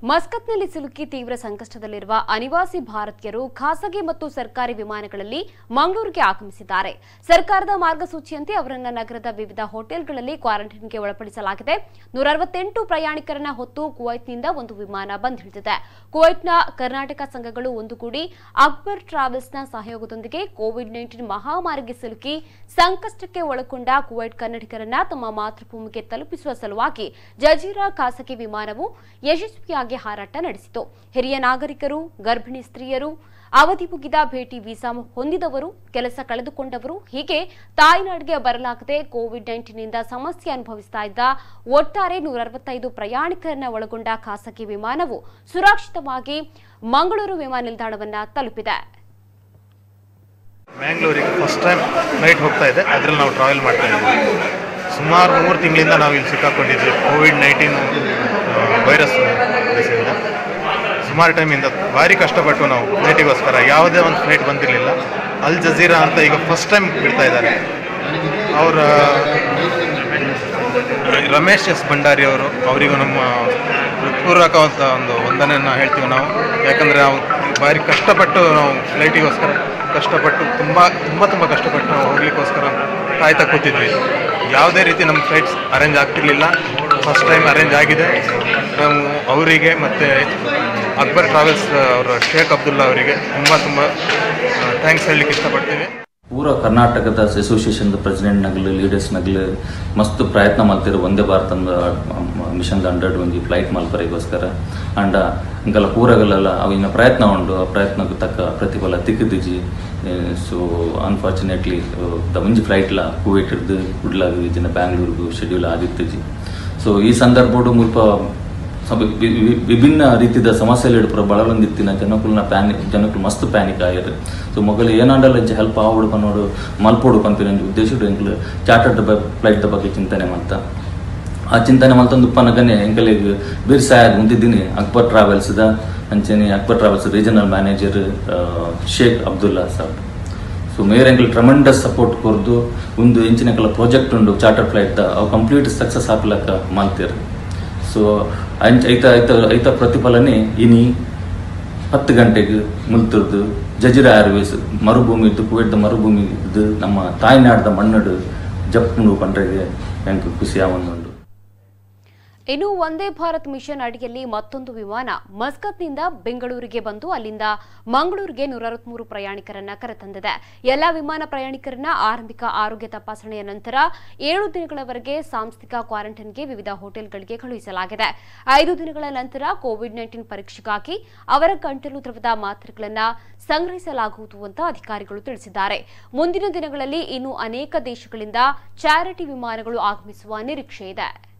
ಮಸ್ಕತ್ನಲ್ಲಿ ಸಿಲುಕಿ ತೀವ್ರ ಸಂಕಷ್ಟದಲ್ಲಿರುವ ಅನಿವಾಸಿ ಭಾರತೀಯರು ಖಾಸಗಿ ಮತ್ತು ಸರ್ಕಾರಿ ವಿಮಾನಗಳಲ್ಲಿ ಮಂಗಳೂರಿಗೆ ಆಗಮಿಸಿದ್ದಾರೆ ಸರ್ಕಾರದ ಮಾರ್ಗಸೂಚಿಯಂತೆ ಅವರನ್ನ ನಗರದ ವಿವಿಧ ಹೋಟೆಲ್ಗಳಲ್ಲಿ ಕ್ವಾರಂಟೈನ್ಗೆ ಒಳಪಡಿಸಲಾಗಿದೆ ನೂರ ಅರವತ್ತೆಂಟು ಪ್ರಯಾಣಿಕರನ್ನ ಹೊತ್ತು ಕುವೈಟ್ನಿಂದ ಒಂದು ವಿಮಾನ ಬಂದಿಳಿದಿದೆ ಕುವೈಟ್ನ ಕರ್ನಾಟಕ ಸಂಘಗಳು ಒಂದುಗೂಡಿ ಅಕ್ಬರ್ ಟ್ರಾವೆಲ್ಸ್ನ ಸಹಯೋಗದೊಂದಿಗೆ ಕೋವಿಡ್ ನೈನ್ಟೀನ್ ಮಹಾಮಾರಿಗೆ ಸಿಲುಕಿ ಸಂಕಷ್ಟಕ್ಕೆ ಒಳಗೊಂಡ ಕುವೈಟ್ ಕನ್ನಡಿಗರನ್ನ ತಮ್ಮ ಮಾತೃಭೂಮಿಗೆ ತಲುಪಿಸುವ ಸಲುವಾಗಿ ಜಜೀರಾ ಖಾಸಗಿ ವಿಮಾನವು ಯಶಸ್ವಿಯಾಗಿ ಹಾರಾಟ ನಡೆಸಿತು ಹಿರಿಯ ನಾಗರಿಕರು ಗರ್ಭಿಣಿ ಸ್ತ್ರೀಯರು ಅವಧಿ ಮುಗಿದ ಭೇಟಿ ವೀಸಾ ಹೊಂದಿದವರು ಕೆಲಸ ಕಳೆದುಕೊಂಡವರು ಹೀಗೆ ತಾಯ್ನಾಡಿಗೆ ಬರಲಾಗದೆ ಕೋವಿಡ್ ನೈನ್ಟೀನ್ನಿಂದ ಸಮಸ್ಯೆ ಅನುಭವಿಸ್ತಾ ಇದ್ದ ಒಟ್ಟಾರೆ ನೂರ ಅರವತ್ತೈದು ಪ್ರಯಾಣಿಕರನ್ನ ಒಳಗೊಂಡ ಖಾಸಗಿ ವಿಮಾನವು ಸುರಕ್ಷಿತವಾಗಿ ಮಂಗಳೂರು ವಿಮಾನ ನಿಲ್ದಾಣವನ್ನ ತಲುಪಿದೆ ಮ್ಯಾಂಗ್ಳೂರಿಗೆ ಫಸ್ಟ್ ಟೈಮ್ ಫ್ಲೈಟ್ ಹೋಗ್ತಾ ಇದೆ ಅದರಲ್ಲಿ ನಾವು ಟ್ರಾವೆಲ್ ಮಾಡ್ತಾ ಇದ್ದೀವಿ ಸುಮಾರು ಮೂರು ತಿಂಗಳಿಂದ ನಾವು ಇಲ್ಲಿ ಸಿಕ್ಕಾಕೊಂಡಿದ್ವಿ ಕೋವಿಡ್ ನೈನ್ಟೀನ್ ವೈರಸ್ ದೇಶದಿಂದ ಸುಮಾರು ಟೈಮಿಂದ ಭಾರಿ ಕಷ್ಟಪಟ್ಟು ನಾವು ಫ್ಲೈಟಿಗೋಸ್ಕರ ಯಾವುದೇ ಒಂದು ಫ್ಲೈಟ್ ಬಂದಿರಲಿಲ್ಲ ಅಲ್ ಜಜೀರಾ ಅಂತ ಈಗ ಫಸ್ಟ್ ಟೈಮ್ ಬಿಡ್ತಾ ಇದ್ದಾರೆ ಅವರ ರಮೇಶ್ ಎಸ್ ಭಂಡಾರಿ ಅವರು ಅವರಿಗೂ ನಮ್ಮ ಹೃತ್ಪೂರ್ವಕವಾದ ಒಂದು ವಂದನೆಯನ್ನು ಹೇಳ್ತೀವಿ ನಾವು ಯಾಕಂದರೆ ನಾವು ಭಾರಿ ಕಷ್ಟಪಟ್ಟು ನಾವು ಫ್ಲೈಟಿಗೋಸ್ಕರ ಕಷ್ಟಪಟ್ಟು ತುಂಬ ತುಂಬ ತುಂಬ ಕಷ್ಟಪಟ್ಟು ನಾವು ಹೋಗ್ಲಿಕ್ಕೋಸ್ಕರ ಕಾಯ್ತಾ ಕೂತಿದ್ವಿ ಯಾವುದೇ ರೀತಿ ನಮ್ಮ ಫ್ಲೈಟ್ಸ್ ಅರೇಂಜ್ ಆಗ್ತಿರ್ಲಿಲ್ಲ ಫಸ್ಟ್ ಟೈಮ್ ಅರೇಂಜ್ ಆಗಿದೆ ನಾವು ಅವರಿಗೆ ಮತ್ತು ಅಕ್ಬರ್ ಟ್ರಾವೆಲ್ಸ್ ಅವರ ಶೇಖ್ ಅಬ್ದುಲ್ಲಾ ಅವರಿಗೆ ತುಂಬ ತುಂಬ ಥ್ಯಾಂಕ್ಸ್ ಹೇಳಲಿಕ್ಕೆ ಇಷ್ಟಪಡ್ತೀವಿ ಪೂರ ಕರ್ನಾಟಕದ ಅಸೋಸಿಯೇಷನ್ ಪ್ರೆಸಿಡೆಂಟ್ ನಗಲು ಲೀಡರ್ಸ್ ನಗಲು ಮಸ್ತ್ ಪ್ರಯತ್ನ ಮಾಡ್ತಿರೋ ಒಂದೇ ಭಾರತ ಮಿಷನ್ ಹಂಡ್ರೆಡ್ ಒಂದು ಫ್ಲೈಟ್ ಮಲ್ಪರಿಗೋಸ್ಕರ ಅಂಡ ಇಂಕಲ್ಲ ಪೂರಗಳೆಲ್ಲ ಅವಿನ ಪ್ರಯತ್ನ ಉಂಡು ಆ ಪ್ರಯತ್ನಕ್ಕೆ ತಕ್ಕ ಪ್ರತಿಫಲ ತಿಕ್ಕಿದಿಜಿ ಸೊ ಅನ್ಫಾರ್ಚುನೇಟ್ಲಿ ದ ಮುಂಜಿ ಫ್ಲೈಟ್ಲ ಕುವೈಟ್ ಹಿಡ್ದು ಕುಡ್ಲಾಗ ಇಜಿನ ಬ್ಯಾಂಗ್ಳೂರ್ಗು ಶೆಡ್ಯೂಲ್ ಆಗಿತ್ತಿಜಿ ಸೊ ಈ ಸಂದರ್ಭಡು ಮುಲ್ಪ ಸಬ್ ವಿ- ವಿ- ವಿಭಿನ್ನ ರೀತಿಯ ಸಮಸ್ಯೆలు ಇಡ್ಪುರ ಬಳಲೊಂದಿತ್ತಿನ ಜನಕುಲ್ನ ಪ್ಯಾನಿಕ್ ಜನಕುಲು ಮಸ್ತ್ ಪ್ಯಾನಿಕ್ ಆಗ್ಯಾರ ಸೊ ಮೊಗಲು ಏನಾಂಡಲ್ಲ ಇಂಚ ಹೆಲ್ಪ್ ಆವಡು ಪನ್ನೋಡು ಮಲ್ಪೋಡು ಪಂಪಿನ ಉದ್ದೇಶಡು ಎಂಕ್ಲು ಚಾರ್ಟರ್ಡ್ ಫ್ಲೈಟ್ ಬಗ್ಗೆ ಚಿಂತನೆ ಮಾಡ್ತಾ ಆ ಚಿಂತನೆ ಮಲ್ತೊಂದು ಉಪ್ಪನಗನೆ ಎಂಕಲಿಗೆ ಬೀರ್ ಸಾಯದ್ ಮುಂದಿದ್ದೀನಿ ಅಕ್ಬರ್ ಟ್ರಾವೆಲ್ಸ್ದ ಅಂಚನೆ Akbar travels regional manager Sheikh Abdulla Saab so mayor ಎಂಕಲ್ ಟ್ರಮೆಂಡಸ್ ಸಪೋರ್ಟ್ ಕೊರ್ದು ಒಂದು ಇಂಚಿನಕಲ ಪ್ರಾಜೆಕ್ಟ್ ಉಂಡು ಚಾರ್ಟರ್ ಫ್ಲೈಟ್ ಅವು ಕಂಪ್ಲೀಟ್ ಸಕ್ಸಸ್ ಹಾಕ್ಲಕ್ಕ ಮಾಲ್ತೀರ್ ಸೊ ಅಂಚ ಐತ ಐತ ಐತ ಪ್ರತಿಫಲನೆ ಇನಿ ಹತ್ತು ಗಂಟೆಗೆ ಮುಲ್ತಿರ್ದು ಜಜಿರಾ ಏರ್ವೇಸ್ ಮರುಭೂಮಿ ಇದ್ದು ಕುವೆಟ್ದ ಮರುಭೂಮಿ ಇದ್ದು ನಮ್ಮ ತಾಯ್ನಾಡ್ದ ಮಣ್ಣಡು ಜಪ್ಪುಂಡು ಪಂಡ್ರೆಗೆ ಎಂಕ್ ಖುಷಿ ಆವೊಂದುಂಡು ಇನ್ನು ವಂದೇ ಭಾರತ್ ಮಿಷನ್ ಅಡಿಯಲ್ಲಿ ಮತ್ತೊಂದು ವಿಮಾನ ಮಸ್ಕತ್ನಿಂದ ಬೆಂಗಳೂರಿಗೆ ಬಂದು ಅಲ್ಲಿಂದ ಮಂಗಳೂರಿಗೆ ನೂರ ಅರವತ್ಮೂರು ಪ್ರಯಾಣಿಕರನ್ನ ಕರೆತಂದಿದೆ ಎಲ್ಲಾ ವಿಮಾನ ಪ್ರಯಾಣಿಕರನ್ನ ಆರಂಭಿಕ ಆರೋಗ್ಯ ತಪಾಸಣೆಯ ನಂತರ ಏಳು ದಿನಗಳವರೆಗೆ ಸಾಂಸ್ಥಿಕ ಕ್ವಾರಂಟೈನ್ಗೆ ವಿವಿಧ ಹೋಟೆಲ್ಗಳಿಗೆ ಕಳುಹಿಸಲಾಗಿದೆ ಐದು ದಿನಗಳ ನಂತರ ಕೋವಿಡ್ ನೈನ್ಟೀನ್ ಪರೀಕ್ಷೆಗಾಗಿ ಅವರ ಗಂಟಲು ದ್ರವದ ಮಾತ್ರೆಗಳನ್ನ ಸಂಗ್ರಹಿಸಲಾಗುವುದು ಅಂತ ಅಧಿಕಾರಿಗಳು ತಿಳಿಸಿದ್ದಾರೆ ಮುಂದಿನ ದಿನಗಳಲ್ಲಿ ಇನ್ನು ಅನೇಕ ದೇಶಗಳಿಂದ ಚಾರಿಟಿ ವಿಮಾನಗಳು ಆಗಮಿಸುವ ನಿರೀಕ್ಷೆ ಇದೆ